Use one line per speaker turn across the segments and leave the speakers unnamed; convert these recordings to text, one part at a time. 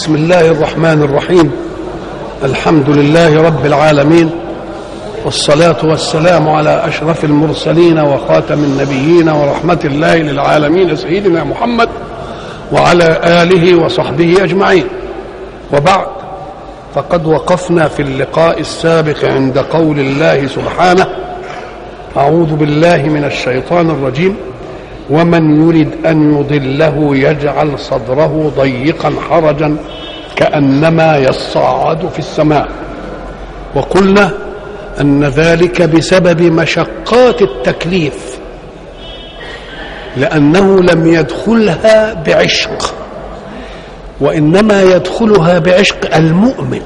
بسم الله الرحمن الرحيم الحمد لله رب العالمين والصلاة والسلام على أشرف المرسلين وخاتم النبيين ورحمة الله للعالمين سيدنا محمد وعلى آله وصحبه أجمعين وبعد فقد وقفنا في اللقاء السابق عند قول الله سبحانه أعوذ بالله من الشيطان الرجيم ومن يرد أن يضله يجعل صدره ضيقا حرجا كأنما يصعد في السماء وقلنا أن ذلك بسبب مشقات التكليف لأنه لم يدخلها بعشق وإنما يدخلها بعشق المؤمن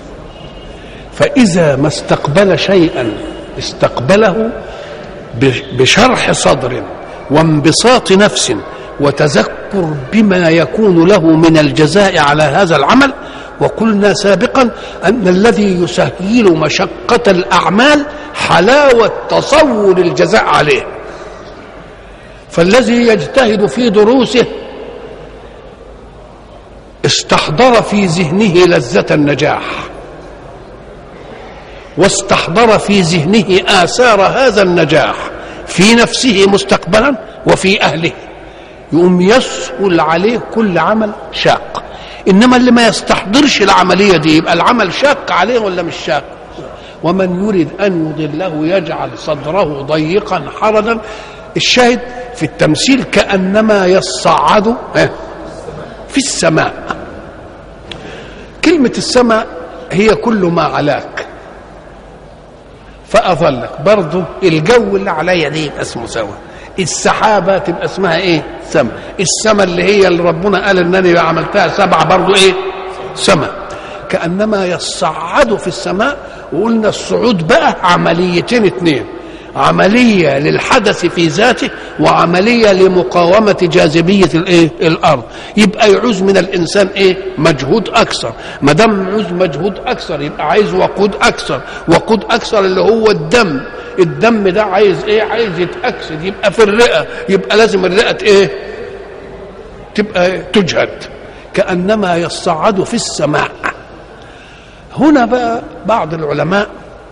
فإذا ما استقبل شيئا استقبله بشرح صدر وانبساط نفس وتذكر بما يكون له من الجزاء على هذا العمل وقلنا سابقا ان الذي يسهل مشقه الاعمال حلاوه تصور الجزاء عليه فالذي يجتهد في دروسه استحضر في ذهنه لذه النجاح واستحضر في ذهنه اثار هذا النجاح في نفسه مستقبلا وفي اهله يقوم يسهل عليه كل عمل شاق انما اللي ما يستحضرش العمليه دي يبقى العمل شاق عليه ولا مش شاق ومن يريد ان يضله يجعل صدره ضيقا حرجا الشاهد في التمثيل كانما يصعد في السماء كلمه السماء هي كل ما علاك فأظلك برضه الجو اللي عليا دي يبقى اسمه سوا السحابة تبقى اسمها ايه سما السما اللي هي اللي ربنا قال انني عملتها سبعة برضه ايه سما كأنما يصعد في السماء وقلنا الصعود بقى عمليتين اتنين عملية للحدث في ذاته وعملية لمقاومة جاذبية الايه الارض يبقى يعوز من الانسان ايه مجهود اكثر ما دام يعوز مجهود اكثر يبقى عايز وقود اكثر وقود اكثر اللي هو الدم الدم ده عايز ايه عايز يتاكسد يبقى في الرئة يبقى لازم الرئة ايه تبقى تجهد كأنما يصعد في السماء هنا بقى بعض العلماء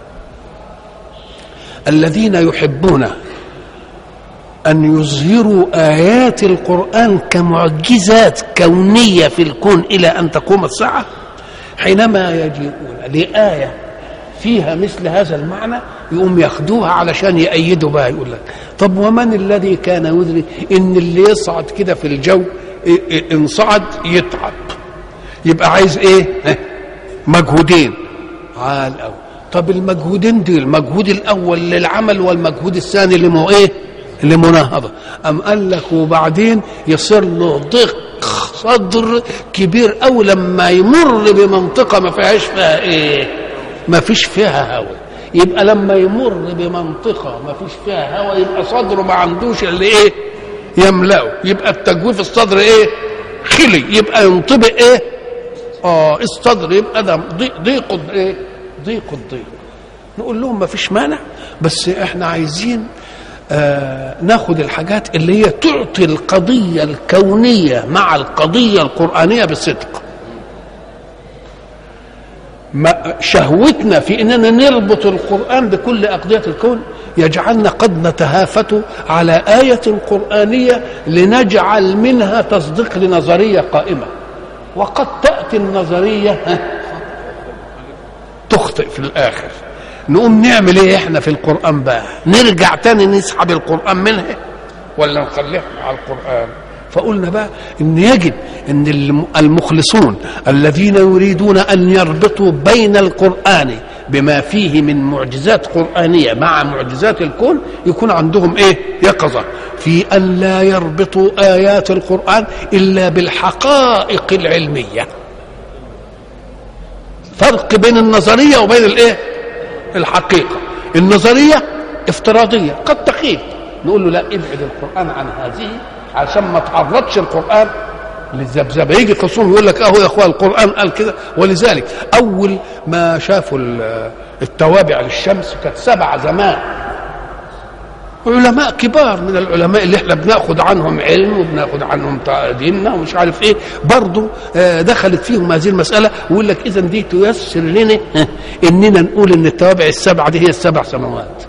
الذين يحبون ان يظهروا ايات القران كمعجزات كونيه في الكون الى ان تقوم الساعه حينما يجيئون لايه فيها مثل هذا المعنى يقوم ياخدوها علشان يأيدوا بها يقول لك طب ومن الذي كان يدري ان اللي يصعد كده في الجو ان صعد يتعب يبقى عايز ايه مجهودين عال قوي طب المجهودين دي المجهود الاول للعمل والمجهود الثاني لمو ايه لمناهضه ام قال لك وبعدين يصير له ضيق صدر كبير او لما يمر بمنطقه ما فيهاش فيها ايه ما فيش فيها هواء يبقى لما يمر بمنطقه ما فيش فيها هواء يبقى صدره ما عندوش اللي ايه يملأه يبقى التجويف الصدر ايه خلي يبقى ينطبق ايه اه الصدر يبقى ده ضيق ضيق ايه ضيق الضيق نقول لهم ما فيش مانع بس احنا عايزين آه ناخد الحاجات اللي هي تعطي القضية الكونية مع القضية القرآنية بصدق ما شهوتنا في اننا نربط القرآن بكل أقضية الكون يجعلنا قد نتهافت على آية قرآنية لنجعل منها تصديق لنظرية قائمة وقد تأتي النظرية تخطئ في الاخر نقوم نعمل ايه احنا في القران بقى نرجع تاني نسحب القران منها ولا نخليها على القران فقلنا بقى ان يجب ان المخلصون الذين يريدون ان يربطوا بين القران بما فيه من معجزات قرانيه مع معجزات الكون يكون عندهم ايه يقظه في ان لا يربطوا ايات القران الا بالحقائق العلميه فرق بين النظريه وبين الايه الحقيقه النظريه افتراضيه قد تخيب نقول له لا ابعد القران عن هذه عشان ما تعرضش القران للذبذبه يجي خصوم يقول لك اهو يا اخوان القران قال كده ولذلك اول ما شافوا التوابع للشمس كانت سبع زمان علماء كبار من العلماء اللي احنا بناخد عنهم علم وبناخد عنهم ديننا ومش عارف ايه برضه دخلت فيهم هذه المساله ويقول لك اذا دي تيسر لنا اننا نقول ان التوابع السبعه دي هي السبع سماوات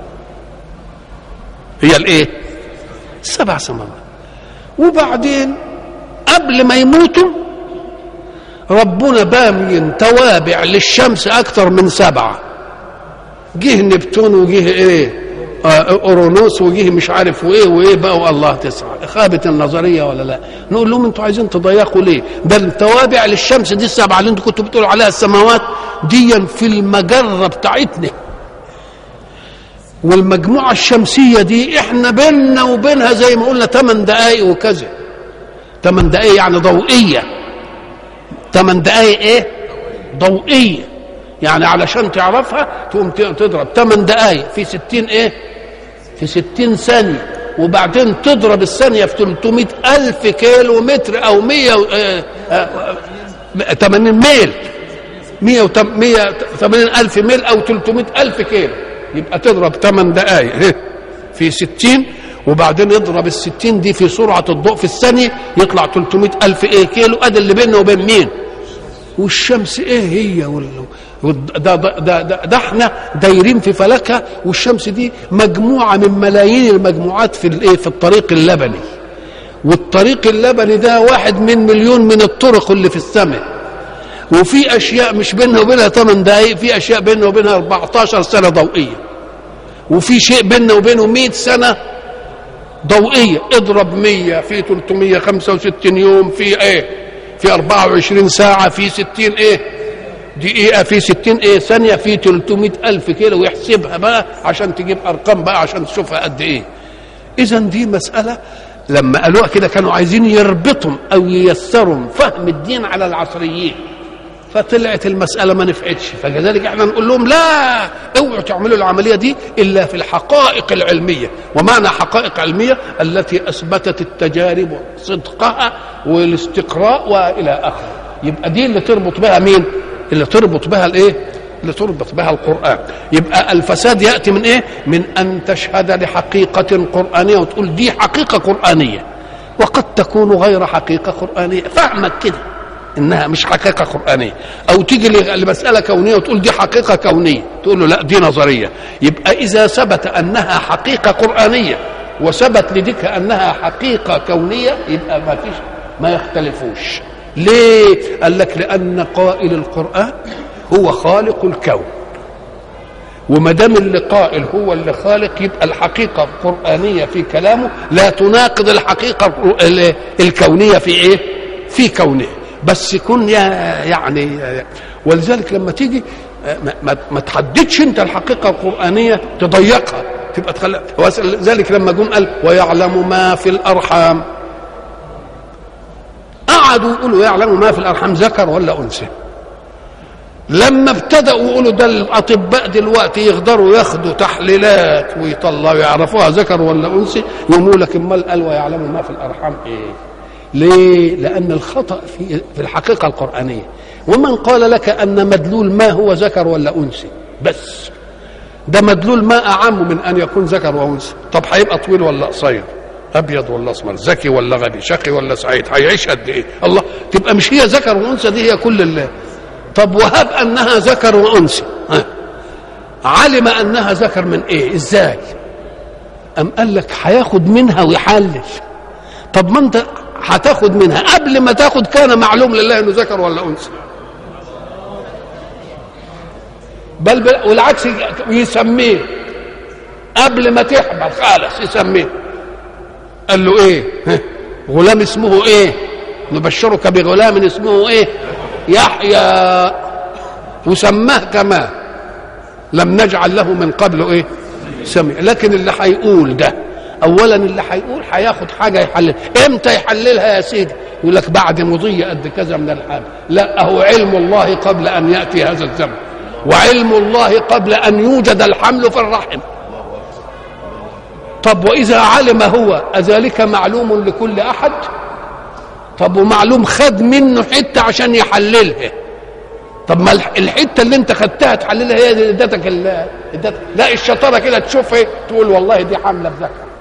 هي الايه السبع سماوات وبعدين قبل ما يموتوا ربنا بامين توابع للشمس اكثر من سبعه جه نبتون وجه ايه اورونوس وجه مش عارف وايه وايه بقى الله تسعه خابت النظريه ولا لا نقول لهم انتوا عايزين تضيقوا ليه ده التوابع للشمس دي السبعه اللي انتوا كنتوا بتقولوا عليها السماوات دي في المجره بتاعتنا والمجموعه الشمسيه دي احنا بيننا وبينها زي ما قلنا 8 دقائق وكذا 8 دقائق يعني ضوئيه 8 دقائق ايه ضوئيه يعني علشان تعرفها تقوم تضرب 8 دقائق في 60 ايه في 60 ثانية وبعدين تضرب الثانية في 300 ألف كيلو متر أو 100 80 ميل 180 ألف ميل أو 300 ألف كيلو يبقى تضرب 8 دقائق في 60 وبعدين يضرب ال 60 دي في سرعة الضوء في الثانية يطلع 300 ألف إيه كيلو أدي اللي بيننا وبين مين؟ والشمس إيه هي ولا ده, ده, ده, ده, ده احنا دايرين في فلكها والشمس دي مجموعه من ملايين المجموعات في الايه في الطريق اللبني والطريق اللبني ده واحد من مليون من الطرق اللي في السماء وفي اشياء مش بيننا وبينها 8 دقائق في اشياء بيننا وبينها 14 سنه ضوئيه وفي شيء بيننا وبينه 100 سنه ضوئيه اضرب 100 في 365 يوم في ايه في 24 ساعه في 60 ايه دقيقة في 60 ايه ثانية في 300 ألف كيلو ويحسبها بقى عشان تجيب أرقام بقى عشان تشوفها قد ايه إذا دي مسألة لما قالوها كده كانوا عايزين يربطهم أو ييسروا فهم الدين على العصريين فطلعت المسألة ما نفعتش فكذلك احنا نقول لهم لا اوعوا تعملوا العملية دي إلا في الحقائق العلمية ومعنى حقائق علمية التي أثبتت التجارب صدقها والاستقراء وإلى آخره يبقى دي اللي تربط بها مين اللي تربط بها الايه اللي تربط بها القرآن يبقى الفساد يأتي من ايه من أن تشهد لحقيقة قرآنية وتقول دي حقيقة قرآنية وقد تكون غير حقيقة قرآنية فهمك كده انها مش حقيقه قرانيه او تيجي لمساله كونيه وتقول دي حقيقه كونيه تقول له لا دي نظريه يبقى اذا ثبت انها حقيقه قرانيه وثبت لديك انها حقيقه كونيه يبقى ما فيش ما يختلفوش ليه قال لك لان قائل القران هو خالق الكون وما دام اللي قائل هو اللي خالق يبقى الحقيقه القرانيه في كلامه لا تناقض الحقيقه الكونيه في ايه في كونه بس يكون يعني ولذلك لما تيجي ما, ما, ما تحددش انت الحقيقه القرانيه تضيقها تبقى تخلق ذلك لما جم قال ويعلم ما في الارحام قعدوا يقولوا يعلم ما في الارحام ذكر ولا انثى لما ابتدأوا يقولوا ده الأطباء دلوقتي يقدروا ياخدوا تحليلات ويطلعوا يعرفوها ذكر ولا أنثى يقولوا لك أمال قال ويعلموا ما في الأرحام إيه؟ ليه؟ لأن الخطأ في في الحقيقة القرآنية ومن قال لك أن مدلول ما هو ذكر ولا أنثى بس ده مدلول ما أعم من أن يكون ذكر وأنثى طب هيبقى طويل ولا قصير؟ ابيض ولا اسمر ذكي ولا غبي شقي ولا سعيد هيعيش قد ايه الله تبقى مش هي ذكر وانثى دي هي كل الله طب وهب انها ذكر وانثى علم انها ذكر من ايه ازاي ام قال لك هياخد منها ويحلل طب ما انت هتاخد منها قبل ما تاخد كان معلوم لله انه ذكر ولا انثى بل, بل والعكس يسميه قبل ما تحبل خالص يسميه قال له ايه غلام اسمه ايه نبشرك بغلام اسمه ايه يحيى وسماه كما لم نجعل له من قبل ايه سمع لكن اللي هيقول ده اولا اللي هيقول هياخد حاجه يحلل امتى يحللها يا سيدي يقول لك بعد مضي قد كذا من الحال لا هو علم الله قبل ان ياتي هذا الزمن وعلم الله قبل ان يوجد الحمل في الرحم طب واذا علم هو اذلك معلوم لكل احد طب ومعلوم خد منه حته عشان يحللها طب ما الحته اللي انت خدتها تحللها هي اللي ادتك لا الشطاره كده تشوفها تقول والله دي حامله بذكر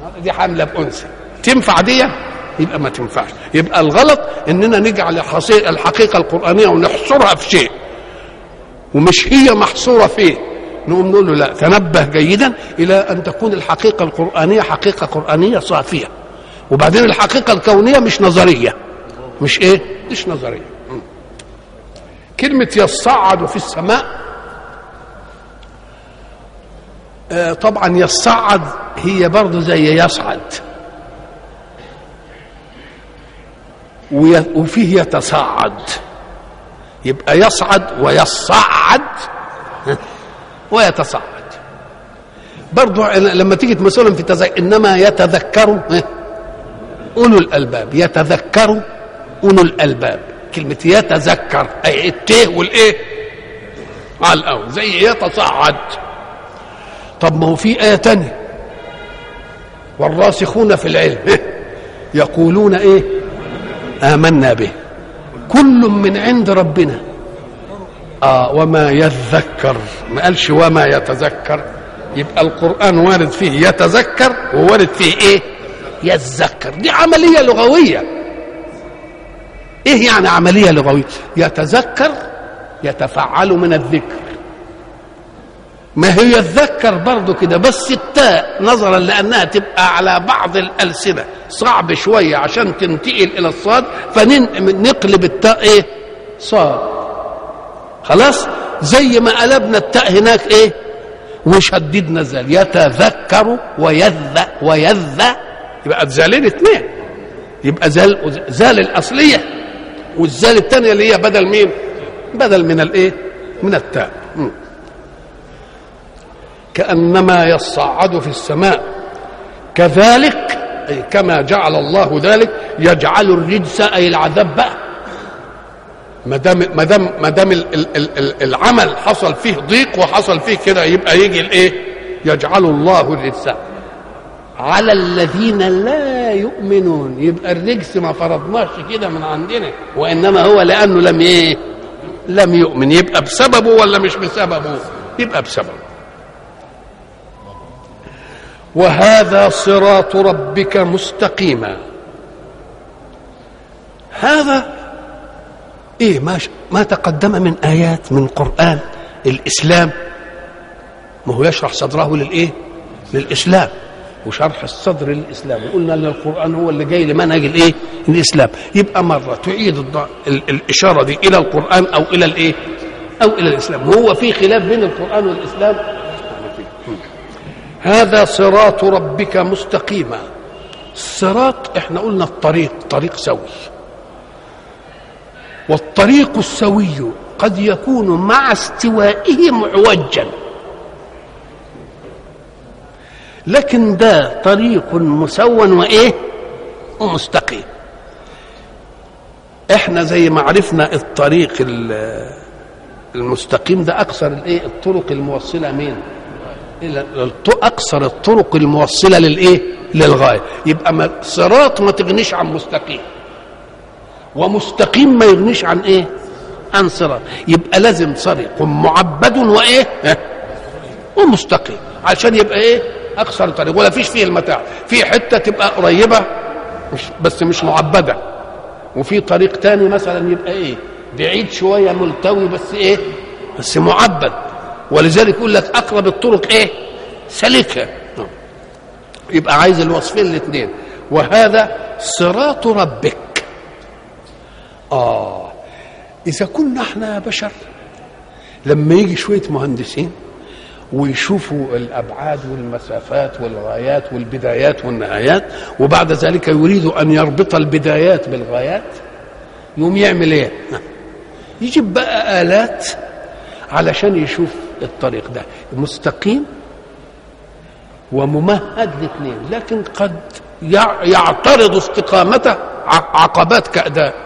دي حامله بانثى تنفع دي يبقى ما تنفعش يبقى الغلط اننا نجعل الحصي- الحقيقه القرانيه ونحصرها في شيء ومش هي محصوره فيه نقوم نقول له لا تنبه جيدا الى ان تكون الحقيقه القرانيه حقيقه قرانيه صافيه وبعدين الحقيقه الكونيه مش نظريه مش ايه مش نظريه م. كلمه يصعد في السماء آه، طبعا يصعد هي برضه زي يصعد وي- وفيه يتصاعد يبقى يصعد ويصعد ويتصاعد برضه لما تيجي مثلا في تذكر انما يتذكر اولو الالباب يتذكر اولو الالباب كلمه يتذكر اي الت والايه على الاول زي يتصاعد طب ما هو في ايه تانية والراسخون في العلم يقولون ايه امنا به كل من عند ربنا اه وما يذكر ما قالش وما يتذكر يبقى القران وارد فيه يتذكر ووارد فيه ايه يتذكر دي عمليه لغويه ايه يعني عمليه لغويه يتذكر يتفعل من الذكر ما هي يتذكر برضه كده بس التاء نظرا لانها تبقى على بعض الالسنه صعب شويه عشان تنتقل الى الصاد فنقلب التاء ايه صاد خلاص زي ما قلبنا التاء هناك ايه وشددنا الزال يتذكر ويذ ويذ يبقى زالين اثنين يبقى زال زال الاصليه والزال الثانيه اللي هي بدل مين بدل من الايه من التاء م. كانما يصعد في السماء كذلك أي كما جعل الله ذلك يجعل الرجس اي العذاب بقى ما دام ما دام ما دام ال- ال- ال- ال- العمل حصل فيه ضيق وحصل فيه كده يبقى يجي الايه؟ يجعل الله الرجس على الذين لا يؤمنون يبقى الرجس ما فرضناش كده من عندنا وانما هو لانه لم ايه؟ لم يؤمن يبقى بسببه ولا مش بسببه؟ يبقى بسببه وهذا صراط ربك مستقيما هذا ايه ما ش- ما تقدم من ايات من قران الاسلام ما هو يشرح صدره للايه للاسلام وشرح الصدر للاسلام وقلنا ان القران هو اللي جاي لمنهج الايه الاسلام يبقى مره تعيد الض- ال- الاشاره دي الى القران او الى الايه او الى الاسلام وهو في خلاف بين القران والاسلام هذا صراط ربك مستقيما الصراط احنا قلنا الطريق طريق سوي والطريق السوي قد يكون مع استوائه معوجا لكن ده طريق مسون وايه ومستقيم احنا زي ما عرفنا الطريق ال- المستقيم ده اكثر الايه الطرق الموصله مين الى الط- اكثر الطرق الموصله للايه للغايه يبقى ما صراط ما تغنيش عن مستقيم ومستقيم ما يغنيش عن ايه عن صراط يبقى لازم طريق معبد وايه ها؟ ومستقيم عشان يبقى ايه اكثر طريق ولا فيش فيه المتاع في حته تبقى قريبه مش بس مش معبده وفي طريق تاني مثلا يبقى ايه بعيد شويه ملتوي بس ايه بس معبد ولذلك يقول لك اقرب الطرق ايه سلكه يبقى عايز الوصفين الاثنين وهذا صراط ربك اه اذا كنا احنا بشر لما يجي شويه مهندسين ويشوفوا الابعاد والمسافات والغايات والبدايات والنهايات وبعد ذلك يريد ان يربط البدايات بالغايات يقوم يعمل ايه يجيب بقى الات علشان يشوف الطريق ده مستقيم وممهد لاثنين لكن قد يع- يعترض استقامته ع- عقبات كأداء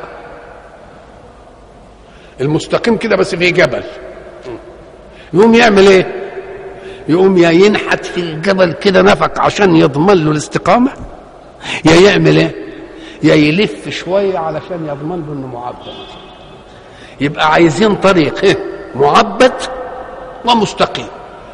المستقيم كده بس فيه جبل يقوم يعمل ايه يقوم يا ينحت في الجبل كده نفق عشان يضمن له الاستقامة يا يعمل ايه يا يلف شوية علشان يضمن له انه معبد يبقى عايزين طريق إيه؟ معبد ومستقيم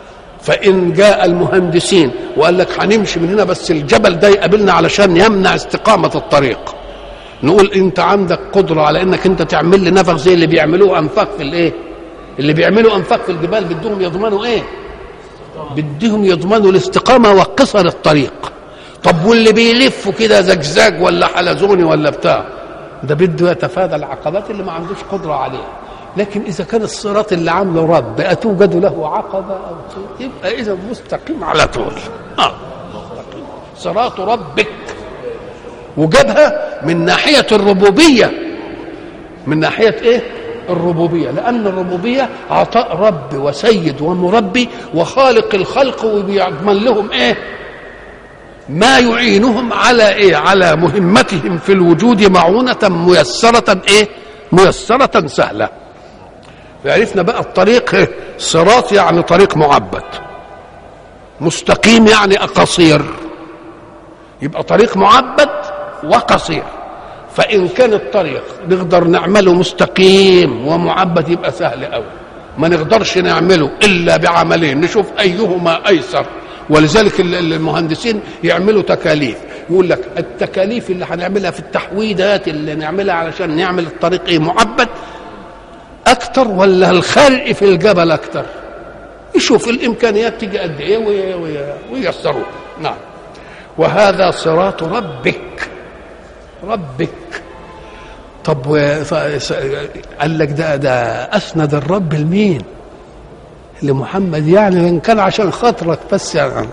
فإن جاء المهندسين وقال لك هنمشي من هنا بس الجبل ده يقابلنا علشان يمنع استقامة الطريق نقول انت عندك قدرة على انك انت تعمل لي نفق زي اللي بيعملوه انفاق في الايه اللي بيعملوا انفاق في الجبال بدهم يضمنوا ايه بدهم يضمنوا الاستقامة وقصر الطريق طب واللي بيلفوا كده زجزاج ولا حلزوني ولا بتاع ده بده يتفادى العقبات اللي ما عندوش قدرة عليها لكن إذا كان الصراط اللي عامله رب أتوجد له عقبة أو يبقى إذا مستقيم على طول آه. صراط ربك وجابها من ناحية الربوبية من ناحية إيه؟ الربوبية لأن الربوبية عطاء رب وسيد ومربي وخالق الخلق وبيضمن لهم إيه؟ ما يعينهم على إيه؟ على مهمتهم في الوجود معونة ميسرة إيه؟ ميسرة سهلة عرفنا بقى الطريق صراط يعني طريق معبد مستقيم يعني قصير يبقى طريق معبد وقصير فإن كان الطريق نقدر نعمله مستقيم ومعبد يبقى سهل قوي ما نقدرش نعمله إلا بعملين نشوف أيهما أيسر ولذلك المهندسين يعملوا تكاليف يقول لك التكاليف اللي هنعملها في التحويدات اللي نعملها علشان نعمل الطريق ايه معبد اكتر ولا الخرق في الجبل اكتر يشوف الامكانيات تيجي قد ايه وييسروه نعم وهذا صراط ربك ربك طب قال لك ده ده اسند الرب لمين لمحمد يعني ان كان عشان خاطرك بس يعني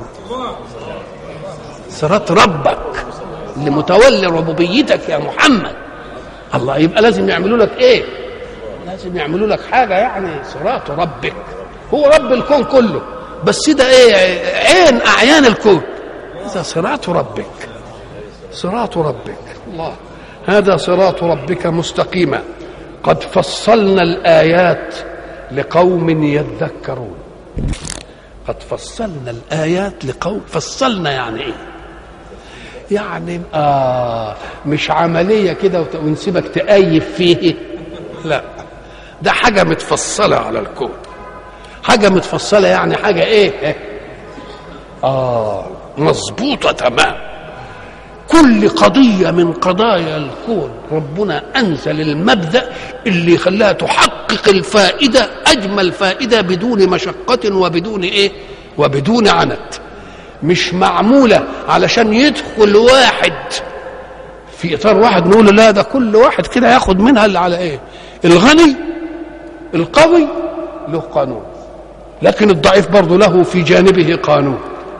صراط ربك اللي متولي ربوبيتك يا محمد الله يبقى لازم يعملوا لك ايه لازم يعملوا لك حاجه يعني صراط ربك هو رب الكون كله بس ده ايه عين اعيان الكون هذا صراط ربك صراط ربك الله هذا صراط ربك مستقيما قد فصلنا الايات لقوم يذكرون قد فصلنا الايات لقوم فصلنا يعني ايه يعني آه مش عملية كده ونسيبك تأيف فيه لا ده حاجة متفصلة على الكون حاجة متفصلة يعني حاجة ايه آه مظبوطة تمام كل قضية من قضايا الكون ربنا أنزل المبدأ اللي خلاها تحقق الفائدة أجمل فائدة بدون مشقة وبدون إيه وبدون عنت مش معمولة علشان يدخل واحد في إطار واحد نقول لا ده كل واحد كده ياخد منها اللي على إيه الغني القوي له قانون لكن الضعيف برضه له في جانبه قانون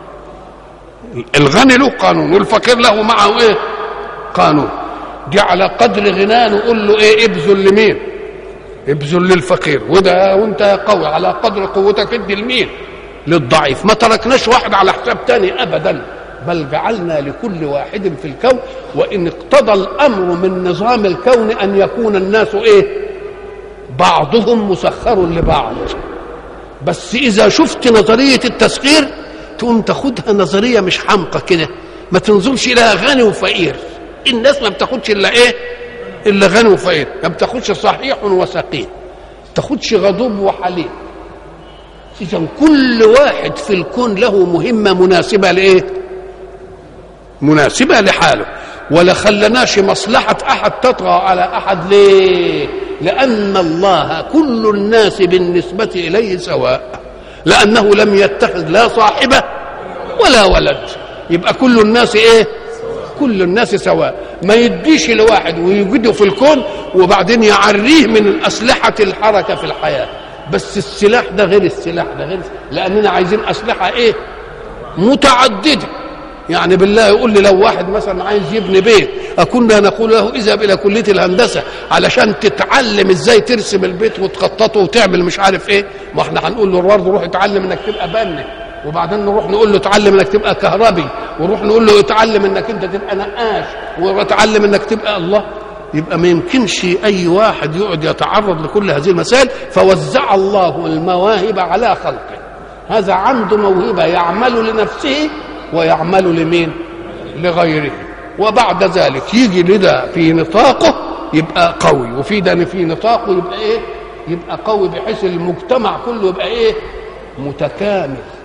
الغني له قانون والفقير له معه ايه قانون دي على قدر غناه نقول له ايه ابذل لمين ابذل للفقير وده وانت يا قوي على قدر قوتك ادي لمين للضعيف ما تركناش واحد على حساب تاني ابدا بل جعلنا لكل واحد في الكون وان اقتضى الامر من نظام الكون ان يكون الناس ايه بعضهم مسخر لبعض بس اذا شفت نظريه التسخير تقوم تاخدها نظريه مش حمقى كده ما تنظرش الى غني وفقير الناس ما بتاخدش الا ايه الا غني وفقير ما بتاخدش صحيح وسقيم تاخدش غضوب وحليم اذا كل واحد في الكون له مهمه مناسبه لايه مناسبه لحاله ولا خلناش مصلحه احد تطغى على احد ليه لان الله كل الناس بالنسبه اليه سواء لانه لم يتخذ لا صاحبه ولا ولد يبقى كل الناس ايه كل الناس سواء ما يديش لواحد ويوجده في الكون وبعدين يعريه من اسلحه الحركه في الحياه بس السلاح ده غير السلاح ده غير لاننا عايزين اسلحه ايه متعدده يعني بالله يقول لي لو واحد مثلا عايز يبني بيت أكنا نقول له اذهب إلى كلية الهندسة علشان تتعلم إزاي ترسم البيت وتخططه وتعمل مش عارف إيه ما احنا هنقول له برضه روح اتعلم إنك تبقى بنا وبعدين نروح نقول له اتعلم إنك تبقى كهربي ونروح نقول له اتعلم إنك أنت تبقى نقاش واتعلم إنك تبقى الله يبقى ما يمكنش أي واحد يقعد يتعرض لكل هذه المسائل فوزع الله المواهب على خلقه هذا عنده موهبة يعمل لنفسه ويعمل لمين لغيره وبعد ذلك يجي لده في نطاقه يبقى قوي وفي ده في نطاقه يبقى ايه يبقى قوي بحيث المجتمع كله يبقى ايه متكامل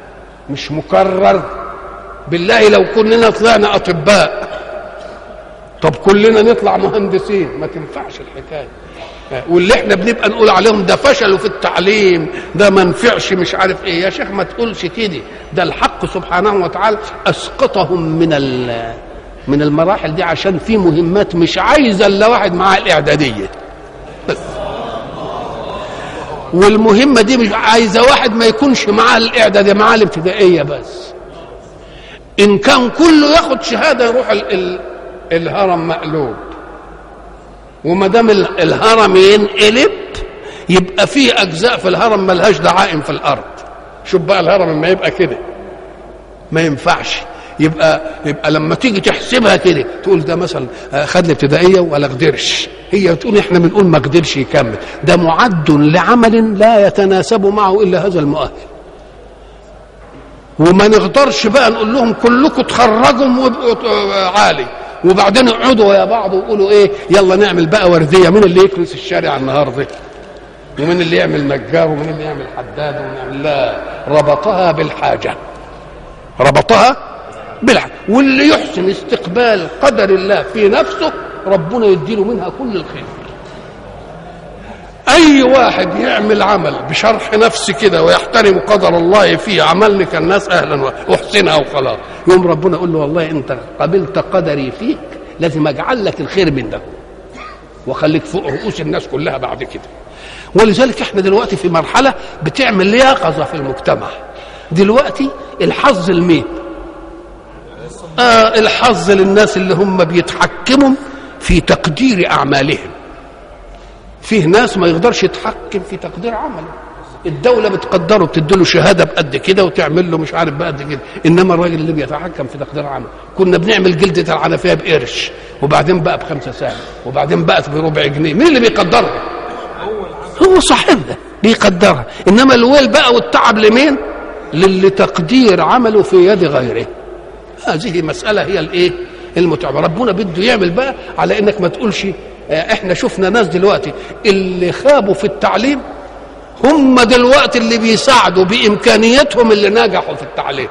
مش مكرر بالله لو كلنا طلعنا اطباء طب كلنا نطلع مهندسين ما تنفعش الحكايه واللي احنا بنبقى نقول عليهم ده فشلوا في التعليم ده ما نفعش مش عارف ايه يا شيخ ما تقولش كده ده الحق سبحانه وتعالى اسقطهم من من المراحل دي عشان في مهمات مش عايزه الا واحد معاه الاعداديه بس والمهمه دي مش عايزه واحد ما يكونش معاه الاعداديه معاه الابتدائيه بس ان كان كله ياخد شهاده يروح ال ال الهرم مقلوب وما دام الهرم ينقلب يبقى في اجزاء في الهرم ملهاش دعائم في الارض شوف بقى الهرم لما يبقى كده ما ينفعش يبقى يبقى لما تيجي تحسبها كده تقول ده مثلا خد الابتدائيه ولا قدرش هي تقول احنا بنقول ما قدرش يكمل ده معد لعمل لا يتناسب معه الا هذا المؤهل وما نقدرش بقى نقول لهم كلكم تخرجوا وابقوا عالي وبعدين اقعدوا يا بعض وقولوا ايه يلا نعمل بقى ورديه مين اللي يكنس الشارع النهارده ومين اللي يعمل نجار ومين اللي يعمل حداد ومين لا ربطها بالحاجه ربطها بالحاجة واللي يحسن استقبال قدر الله في نفسه ربنا يديله منها كل الخير اي واحد يعمل عمل بشرح نفسه كده ويحترم قدر الله فيه عمل لك الناس اهلا واحسنها وخلاص يوم ربنا يقول له والله انت قبلت قدري فيك لازم اجعل لك الخير من ده واخليك فوق رؤوس الناس كلها بعد كده ولذلك احنا دلوقتي في مرحله بتعمل يقظه في المجتمع دلوقتي الحظ لمين آه الحظ للناس اللي هم بيتحكموا في تقدير اعمالهم فيه ناس ما يقدرش يتحكم في تقدير عمله الدولة بتقدره بتديله شهادة بقد كده وتعمل له مش عارف بقد كده إنما الراجل اللي بيتحكم في تقدير عمله كنا بنعمل جلدة العنفية بقرش وبعدين بقى بخمسة ساعة وبعدين بقت بربع جنيه مين اللي بيقدرها؟ هو صاحبها بيقدرها إنما الويل بقى والتعب لمين؟ للي تقدير عمله في يد غيره هذه مسألة هي الإيه؟ المتعبة ربنا بده يعمل بقى على إنك ما تقولش احنا شفنا ناس دلوقتي اللي خابوا في التعليم هم دلوقتي اللي بيساعدوا بامكانياتهم اللي نجحوا في التعليم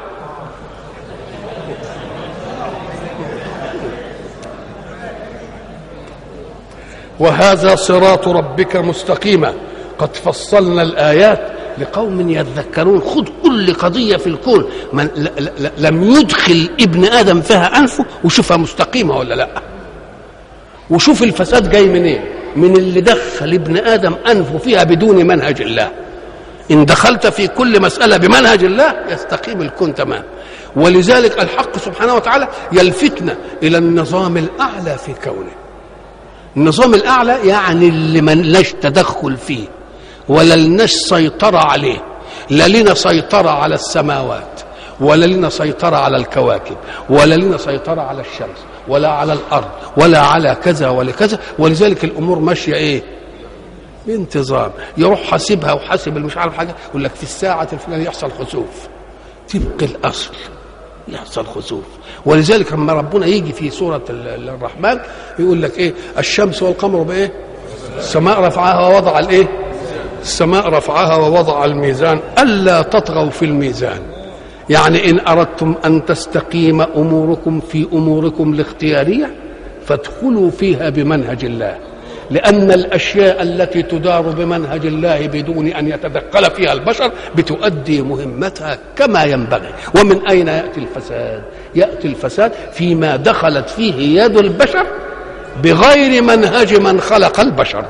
وهذا صراط ربك مستقيما قد فصلنا الايات لقوم يذكرون خذ كل قضية في الكون من لم يدخل ابن آدم فيها أنفه وشوفها مستقيمة ولا لأ وشوف الفساد جاي منين إيه؟ من اللي دخل ابن ادم انفه فيها بدون منهج الله ان دخلت في كل مساله بمنهج الله يستقيم الكون تمام ولذلك الحق سبحانه وتعالى يلفتنا الى النظام الاعلى في كونه النظام الاعلى يعني اللي ما لناش تدخل فيه ولا لناش سيطره عليه لا لنا سيطره على السماوات ولا لنا سيطره على الكواكب ولا لنا سيطره على الشمس ولا على الارض ولا على كذا ولا كذا ولذلك الامور ماشيه ايه بانتظام يروح حاسبها وحاسب مش عارف حاجه يقول لك في الساعه الفلانيه يحصل خسوف طبق الاصل يحصل خسوف ولذلك لما ربنا يجي في سوره الرحمن يقول لك ايه الشمس والقمر بايه السماء رفعها ووضع الايه السماء رفعها ووضع الميزان الا تطغوا في الميزان يعني ان اردتم ان تستقيم اموركم في اموركم الاختياريه فادخلوا فيها بمنهج الله لان الاشياء التي تدار بمنهج الله بدون ان يتدخل فيها البشر بتؤدي مهمتها كما ينبغي ومن اين ياتي الفساد ياتي الفساد فيما دخلت فيه يد البشر بغير منهج من خلق البشر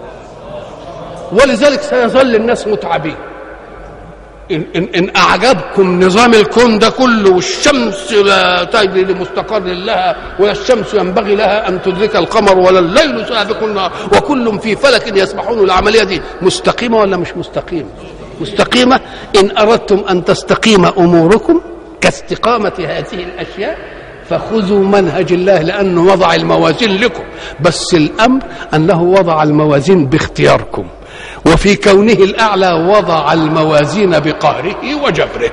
ولذلك سيظل الناس متعبين إن, إن, إن أعجبكم نظام الكون ده كله والشمس لا تجري لمستقر لها ولا الشمس ينبغي لها أن تدرك القمر ولا الليل سابق النهار وكل في فلك يسبحون العملية دي مستقيمة ولا مش مستقيمة مستقيمة إن أردتم أن تستقيم أموركم كاستقامة هذه الأشياء فخذوا منهج الله لأنه وضع الموازين لكم بس الأمر أنه وضع الموازين باختياركم وفي كونه الاعلى وضع الموازين بقهره وجبره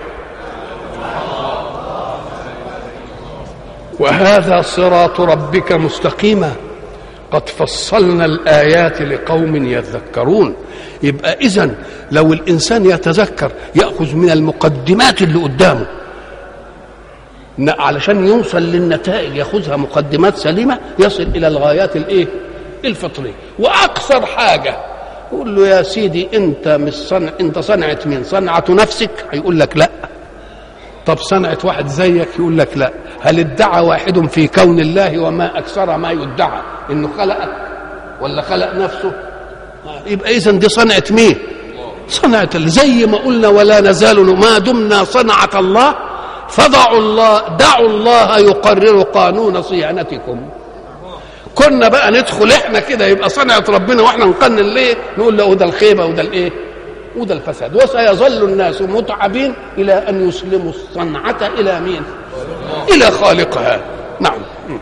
وهذا صراط ربك مستقيما قد فصلنا الآيات لقوم يذكرون يبقى إذا لو الإنسان يتذكر يأخذ من المقدمات اللي قدامه علشان يوصل للنتائج ياخذها مقدمات سليمة يصل إلى الغايات الإيه؟ الفطرية وأقصر حاجة يقول له يا سيدي أنت مش صنع أنت صنعة مين؟ صنعة نفسك؟ هيقول لك لأ طب صنعة واحد زيك يقول لك لا هل ادعى واحد في كون الله وما أكثر ما يدعى إنه خلقك ولا خلق نفسه يبقى إذا دي صنعة مين صنعة زي ما قلنا ولا نزال ما دمنا صنعة الله فضعوا الله دعوا الله يقرر قانون صيانتكم كنا بقى ندخل احنا كده يبقى صنعة ربنا واحنا نقنن ليه نقول له ده الخيبة وده الايه وده الفساد وسيظل الناس متعبين الى ان يسلموا الصنعه الى مين الى خالقها نعم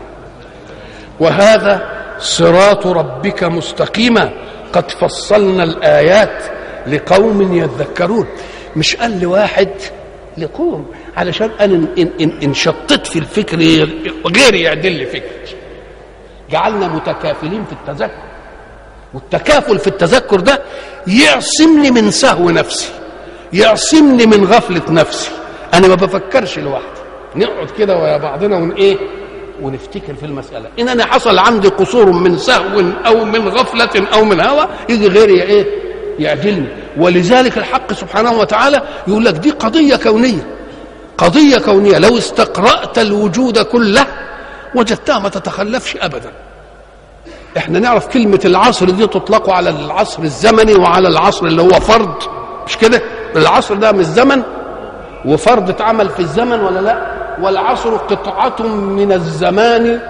وهذا صراط ربك مستقيما قد فصلنا الايات لقوم يذكرون مش قال لواحد لقوم علشان انا ان, إن, إن شطت في الفكر غيري يعدل لي فكر جعلنا متكافلين في التذكر والتكافل في التذكر ده يعصمني من سهو نفسي يعصمني من غفلة نفسي أنا ما بفكرش لوحدي نقعد كده ويا بعضنا ون إيه ونفتكر في المسألة إن أنا حصل عندي قصور من سهو أو من غفلة أو من هوى يجي غيري إيه يعدلني ولذلك الحق سبحانه وتعالى يقول لك دي قضية كونية قضية كونية لو استقرأت الوجود كله وجدتها ما تتخلفش أبداً احنا نعرف كلمة العصر دي تطلق على العصر الزمني وعلى العصر اللي هو فرض مش كده العصر ده مش زمن وفرض اتعمل في الزمن ولا لا والعصر قطعة من الزمان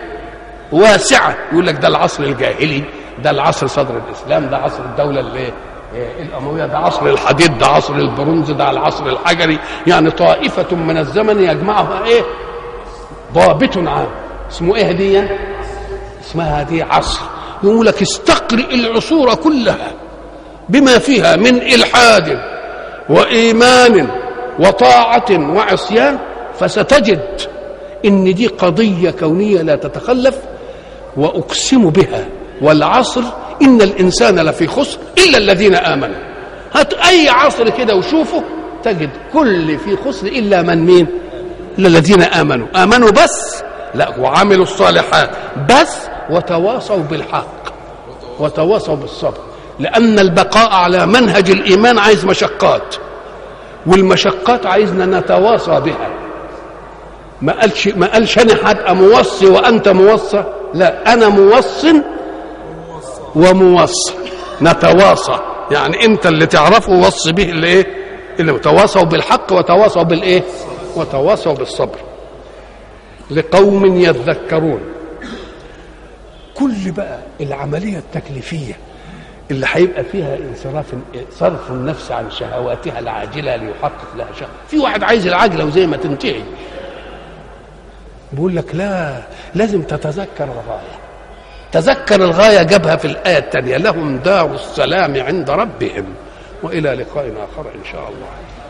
واسعة يقول لك ده العصر الجاهلي ده العصر صدر الإسلام ده عصر الدولة اللي الأموية ده عصر الحديد ده عصر البرونز ده العصر الحجري يعني طائفة من الزمن يجمعها ايه ضابط عام اسمه ايه دي اسمها دي عصر يقول لك استقرئ العصور كلها بما فيها من إلحاد وإيمان وطاعة وعصيان فستجد إن دي قضية كونية لا تتخلف وأقسم بها والعصر إن الإنسان لفي خسر إلا الذين آمنوا هات أي عصر كده وشوفه تجد كل في خسر إلا من مين إلا الذين آمنوا آمنوا بس لا وعملوا الصالحات بس وتواصوا بالحق وتواصوا بالصبر لأن البقاء على منهج الإيمان عايز مشقات والمشقات عايزنا نتواصى بها ما قالش ما قالش انا هبقى موصي وانت موصى لا انا موص وموصى نتواصى يعني انت اللي تعرفه وصي به الايه اللي تواصوا بالحق وتواصوا بالايه وتواصوا بالصبر لقوم يذكرون كل بقى العمليه التكليفيه اللي هيبقى فيها انصراف صرف النفس عن شهواتها العاجله ليحقق لها شهوه في واحد عايز العاجله وزي ما تنتهي بيقول لك لا لازم تتذكر الغايه تذكر الغايه جابها في الايه الثانيه لهم دار السلام عند ربهم والى لقاء اخر ان شاء الله